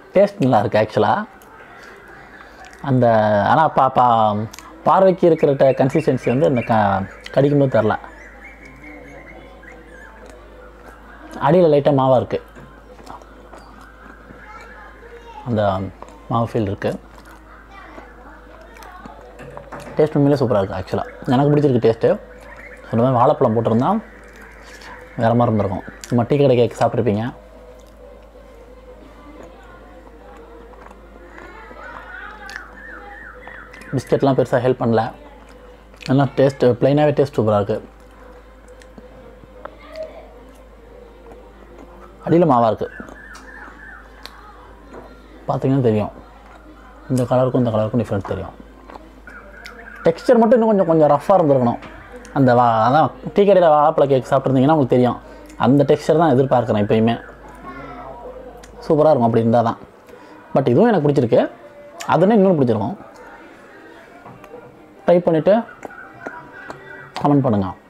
taste நல்லா இருக்குது ஆக்சுவலாக அந்த ஆனால் பா பா பார்வைக்கு இருக்கிற கன்சிஸ்டன்சி வந்து அந்த க கடிக்கும்போது தெரில அடியில் லைட்டாக மாவாக இருக்குது அந்த மாவு ஃபீல் இருக்குது டேஸ்ட் உண்மையிலே சூப்பராக இருக்குது ஆக்சுவலாக எனக்கு பிடிச்சிருக்கு டேஸ்ட்டு சொன்ன மாதிரி வாழைப்பழம் போட்டிருந்தா வேறு மாதிரி இருந்திருக்கும் சும்மா டீ கடை கேக் சாப்பிட்ருப்பீங்க பிஸ்கெட்லாம் பெருசாக ஹெல்ப் பண்ணல எல்லாம் டேஸ்ட் ப்ளைனாகவே டேஸ்ட் சூப்பராக இருக்குது அடியில் மாவாக இருக்குது பார்த்தீங்கன்னா தெரியும் இந்த கலருக்கும் இந்த கலருக்கும் டிஃப்ரெண்ட் தெரியும் டெக்ஸ்சர் மட்டும் இன்னும் கொஞ்சம் கொஞ்சம் ரஃப்பாக இருந்திருக்கணும் அந்த வா அதான் டீ கடையில் வாழைப்பழ கேக் சாப்பிட்ருந்தீங்கன்னா உங்களுக்கு தெரியும் அந்த டெக்ஸ்சர் தான் எதிர்பார்க்குறேன் எப்பயுமே சூப்பராக இருக்கும் அப்படி இருந்தால் தான் பட் இதுவும் எனக்கு பிடிச்சிருக்கு அதுன்னு இன்னும் பிடிச்சிருக்கும் ட்ரை பண்ணிவிட்டு கமெண்ட் பண்ணுங்கள்